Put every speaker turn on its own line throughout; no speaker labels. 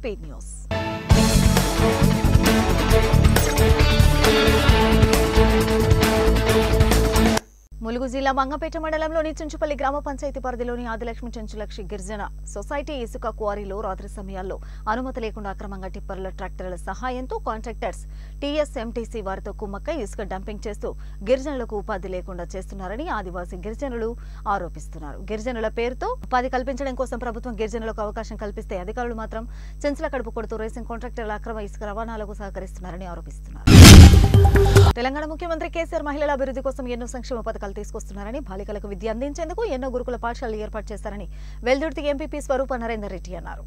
speed news Mulugu జిల్లా మంగపేట మండలంలోని చుంచుపల్లి గ్రామ పంచాయతీ పరిధిలోని ఆదిలక్ష్మి చెంచులక్షి గిరిజన సొసైటీ ఇసుక క్వారీలో రాత్రి సమయాల్లో అనుమతి లేకుండా అక్రమంగా టిప్పర్ల ట్రాక్టర్ల సహాయంతో కాంట్రాక్టర్స్ టీఎస్ఎంటీసీ వారితో కుమ్మక్కై ఇసుక డంపింగ్ చేస్తూ గిరిజనులకు ఉపాధి లేకుండా చేస్తున్నారని ఆదివాసీ గిరిజనులు ఆరోపిస్తున్నారు గిరిజనుల పేరుతో ఉపాధి కల్పించడం కోసం ప్రభుత్వం గిరిజనులకు అవకాశం కల్పిస్తే అధికారులు మాత్రం చెంచుల కడుపు కొడుతూ రేసింగ్ కాంట్రాక్టర్ల అక్రమ ఇసుక రవాణాలకు సహకరిస్తున్నారని ఆరోపిస్తున్నారు తెలంగాణ ముఖ్యమంత్రి కేసీఆర్ మహిళల అభివృద్ధి కోసం ఎన్నో సంక్షేమ పథకాలు తీసుకొస్తున్నారని బాలికలకు విద్య అందించేందుకు ఎన్నో గురుకుల పాఠశాలలు ఏర్పాటు చేశారని వెల్దుర్తి ఎంపీపీ స్వరూప నరేందర్ రెడ్డి అన్నారు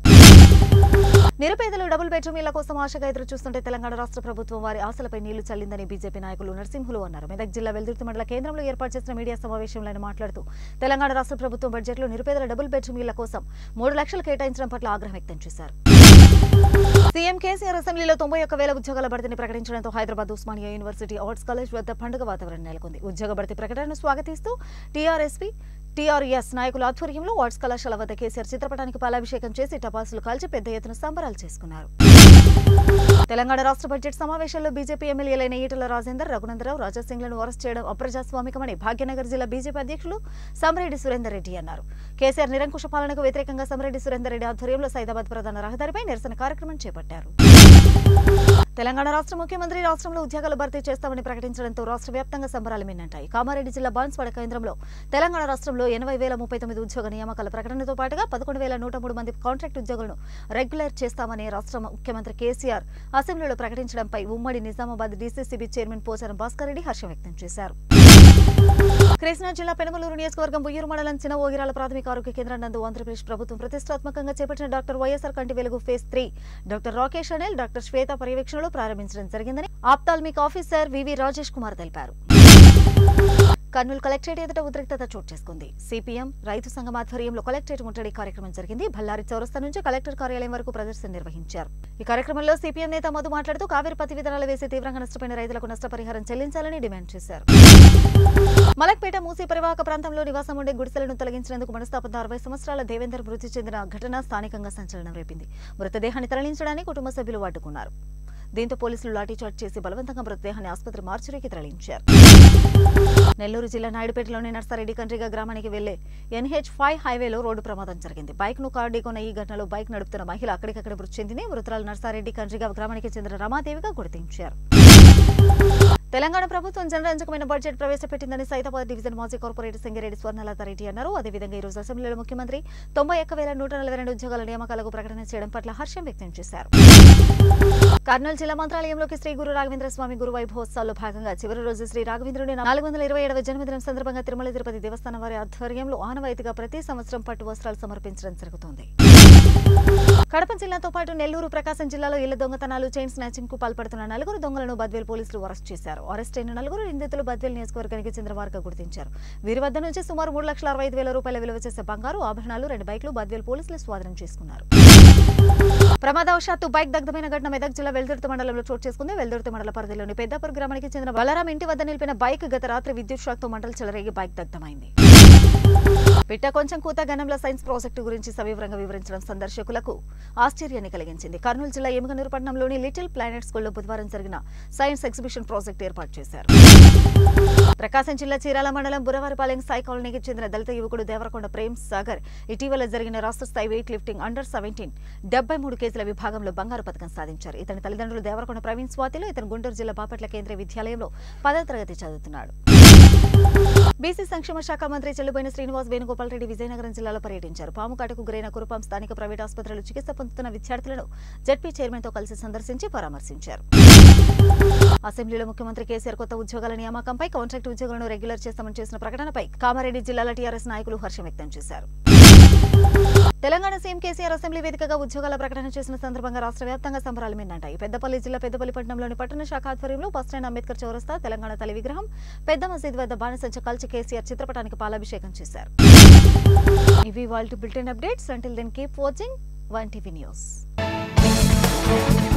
నిరుపేదలు డబుల్ బెడ్రూమ్ ఇళ్ల కోసం ఆశగా ఎదురు చూస్తుంటే తెలంగాణ రాష్ట్ర ప్రభుత్వం వారి ఆశలపై నీళ్లు చల్లిందని బీజేపీ నాయకులు నరసింహులు అన్నారు మెదక్ జిల్లా వెల్దుర్తి మండల కేంద్రంలో ఏర్పాటు చేసిన మీడియా సమావేశంలో ఆయన మాట్లాడుతూ తెలంగాణ రాష్ట్ర ప్రభుత్వం బడ్జెట్లో నిరుపేదల డబుల్ బెడ్రూమ్ ఇళ్ల కోసం మూడు లక్షలు కేటాయించడం పట్ల ఆగ్రహం వ్యక్తం చేశారు సీఎం కేసీఆర్ అసెంబ్లీలో తొంభై ఒక్క వేల ఉద్యోగాల భర్తీని ప్రకటించడంతో Hyderabad Osmania university arts college వద్ద పండుగ వాతావరణం నెలకొంది ఉద్యోగ భర్తీ ప్రకటనను స్వాగతిస్తూ టీఆర్ఎస్పీ టీఆర్ఎస్ నాయకుల ఆధ్వర్యంలో ఆర్ట్స్ కళాశాల వద్ద కేసీఆర్ చిత్రపటానికి పాలాభిషేకం చేసి టపాసులు కాల్చి పెద్ద ఎత్తున సంబరాలు చేసుకున్నారు తెలంగాణ రాష్ట్ర బడ్జెట్ సమావేశంలో బీజేపీ ఎమ్మెల్యేలైన ఈటల రాజేందర్ రఘునందరావు రాజాసింగ్లను అరెస్ట్ చేయడం అప్రజాస్వామికమని భాగ్యనగర్ జిల్లా బీజేపీ అధ్యక్షులు సమరెడ్డి సురేందర్ రెడ్డి అన్నారు కేసీఆర్ నిరంకుశ పాలనకు వ్యతిరేకంగా సమరెడ్డి సురేందర్ రెడ్డి ఆధ్వర్యంలో సైదాబాద్ ప్రధాన రహదారిపై నిరసన కార్యక్రమం చేపట్టారు తెలంగాణ రాష్ట్ర ముఖ్యమంత్రి రాష్ట్రంలో ఉద్యోగాలు భర్తీ చేస్తామని ప్రకటించడంతో రాష్ట్ర వ్యాప్తంగా సంబరాలు మిన్నంటాయి కామారెడ్డి జిల్లా బాన్స్వాడ కేంద్రంలో తెలంగాణ రాష్ట్రంలో ఎనభై వేల ముప్పై తొమ్మిది ఉద్యోగ నియామకాల ప్రకటనతో పాటుగా పదకొండు వేల నూట మూడు మంది కాంట్రాక్ట్ ఉద్యోగులను రెగ్యులర్ చేస్తామని రాష్ట్ర ముఖ్యమంత్రి కేసీఆర్ అసెంబ్లీలో ప్రకటించడంపై ఉమ్మడి నిజామాబాద్ డీసీసీబీ చైర్మన్ పోచారం భాస్కర్ రెడ్డి హర్షం వ్యక్తం చేశారు కృష్ణా జిల్లా పెనమలూరు నియోజకవర్గం బుయ్యూరు మండలం చిన్న ఓగిరాల ప్రాథమిక ఆరోగ్య కేంద్రం నందు ఆంధ్రప్రదేశ్ ప్రభుత్వం ప్రతిష్టాత్మకంగా చేపట్టిన doctor YSR Kanti Velugu phase three doctor Rakesh Anil doctor Shweta పర్యవేక్షణలో ప్రారంభించడం జరిగిందని ophthalmic officer VV Rajesh Kumar తెలిపారు కర్నూలు కలెక్టరేట్ ఎదుట ఉద్రిక్తత చోటు చేసుకుంది సిపిఎం రైతు సంఘం ఆధ్వర్యంలో కలెక్టరేట్ ముట్టడి కార్యక్రమం జరిగింది బల్లారి చౌరస్తా నుంచి కలెక్టర్ కార్యాలయం వరకు ప్రదర్శన నిర్వహించారు ఈ కార్యక్రమంలో సిపిఎం నేత మధు మాట్లాడుతూ కావేరి పత్తి విధానాలు వేసి తీవ్రంగా నష్టపోయిన రైతులకు నష్టపరిహారం చెల్లించాలని డిమాండ్ చేశారు మలక్పేట మూసీ పరివాహక ప్రాంతంలో నివాసం ఉండే గుడిసెలను తొలగించినందుకు మనస్తాపంతో అరవై సంవత్సరాల దేవేందర్ మృతి చెందిన ఘటన స్థానికంగా సంచలనం రేపింది మృతదేహాన్ని తరలించడానికి కుటుంబ సభ్యులు అడ్డుకున్నారు దీంతో పోలీసులు లాఠీచార్జ్ చేసి బలవంతంగా మృతదేహాన్ని ఆసుపత్రి మార్చురీకి తరలించారు నెల్లూరు జిల్లా నాయుడుపేటలోని నర్సారెడ్డి కండ్రిగా గ్రామానికి వెళ్లే ఎన్హెచ్ ఫైవ్ హైవేలో రోడ్డు ప్రమాదం జరిగింది బైక్ ను కారు ఢీకొన్న ఈ ఘటనలో బైక్ నడుపుతున్న మహిళ అక్కడికక్కడ మృతి చెందింది మృతురాలు నర్సారెడ్డి కండ్రిగా గ్రామానికి చెందిన రమాదేవిగా గుర్తించారు తెలంగాణ ప్రభుత్వం జనరంజకమైన బడ్జెట్ ప్రవేశపెట్టిందని సైదాబాద్ డివిజన్ మాజీ కార్పొరేటర్ సింగిరెడ్డి స్వర్ణలత రెడ్డి అన్నారు అదేవిధంగా ఈ రోజు అసెంబ్లీలో ముఖ్యమంత్రి తొంభై ఒక్క వేల నూట నలభై రెండు ఉద్యోగాల నియామకాలకు ప్రకటన చేయడం పట్ల హర్షం వ్యక్తం చేశారు కర్నూలు జిల్లా మంత్రాలయంలోకి శ్రీ గురు రాఘవేంద్ర స్వామి గురు వైభవోత్సవాల్లో భాగంగా చివరి రోజు శ్రీ రాఘవేంద్రుని నాలుగు వందల ఇరవై ఏడవ జన్మదినం సందర్భంగా తిరుమల తిరుపతి దేవస్థానం వారి ఆధ్వర్యంలో ఆనవాయితీగా ప్రతి సంవత్సరం పట్టు వస్త్రాలు సమర్పించడం జరుగుతోంది కడప జిల్లాతో పాటు నెల్లూరు ప్రకాశం జిల్లాలో ఇళ్ల దొంగతనాలు చైన్ స్నాచింగ్ కు పాల్పడుతున్న నలుగురు దొంగలను బద్వేల్ పోలీసులు అరెస్ట్ చేశారు అరెస్ట్ అయిన నలుగురు నిందితులు బద్వేల్ నియోజకవర్గానికి చెందిన వారుగా గుర్తించారు వీరి వద్ద నుంచి సుమారు మూడు లక్షల అరవై ఐదు వేల రూపాయల విలువ చేసే బంగారు ఆభరణాలు రెండు బైక్లు బద్వేల్ పోలీసులు స్వాధీనం చేసుకున్నారు ప్రమాదవశాత్తు బైక్ దగ్ధమైన ఘటన మెదక్ జిల్లా వెల్దుర్తి మండలంలో చోటు చేసుకుంది వెల్దుర్తి మండల పరిధిలోని పెద్దాపూర్ గ్రామానికి చెందిన బలరాం ఇంటి వద్ద నిలిపిన బైక్ గత రాత్రి విద్యుత్ షాక్తో మంటలు చెలరేగి బైక్ దగ్ధమైంది పిట్ట కొంచెం కూత గనంల సైన్స్ ప్రాజెక్టు గురించి సవివరంగా వివరించడం సందర్శకులకు ఆశ్చర్యాన్ని కలిగించింది కర్నూలు జిల్లా ఎముగనూరు పట్టణంలోని లిటిల్ ప్లానెట్ స్కూల్లో బుధవారం జరిగిన సైన్స్ ఎగ్జిబిషన్ ప్రాజెక్ట్ ఏర్పాటు చేశారు ప్రకాశం జిల్లా చీరాల మండలం బురవారిపాలెం సాయి కాలనీకి చెందిన దళిత యువకుడు దేవరకొండ ప్రేమ్ సాగర్ ఇటీవల జరిగిన రాష్ట్ర స్థాయి వెయిట్ లిఫ్టింగ్ అండర్ సెవెంటీన్ డెబ్బై మూడు కేజీల విభాగంలో బంగారు పథకం సాధించారు ఇతని తల్లిదండ్రులు దేవరకొండ ప్రవీణ్ స్వాతిలో ఇతను గుంటూరు జిల్లా బాపట్ల కేంద్రీయ విద్యాలయంలో పదవ తరగతి చదువుతున్నాడు బీసీ సంక్షేమ శాఖ మంత్రి చెల్లుబోయిన శ్రీనివాస్ వేణుగోపాల్ రెడ్డి విజయనగరం జిల్లాలో పర్యటించారు పాము కాటుకు గురైన కురుపాం స్థానిక ప్రైవేట్ ఆసుపత్రులు చికిత్స పొందుతున్న విద్యార్థులను జడ్పీ చైర్మన్ తో కలిసి సందర్శించి పరామర్శించారు అసెంబ్లీలో ముఖ్యమంత్రి కేసీఆర్ కొత్త ఉద్యోగాల నియామకంపై కాంట్రాక్ట్ ఉద్యోగులను రెగ్యులర్ చేస్తామని చేసిన ప్రకటనపై కామారెడ్డి జిల్లాల టీఆర్ఎస్ నాయకులు హర్షం వ్యక్తం చేశారు తెలంగాణ సీఎం కేసీఆర్ అసెంబ్లీ వేదికగా ఉద్యోగాల ప్రకటన చేసిన సందర్భంగా రాష్ట్ర వ్యాప్తంగా సంబరాలు మిన్నంటాయి పెద్దపల్లి జిల్లా పెద్దపల్లి పట్టణంలోని పట్టణ శాఖ ఆధ్వర్యంలో బస్టాండ్ అంబేద్కర్ చౌరస్తా తెలంగాణ తల్లి విగ్రహం పెద్ద మసీద్ వద్ద బాణసంచ కాల్చి కేసీఆర్ చిత్రపటానికి పాలాభిషేకం చేశారు ఇవి వాళ్ళ bulletin updates until then keep watching one TV news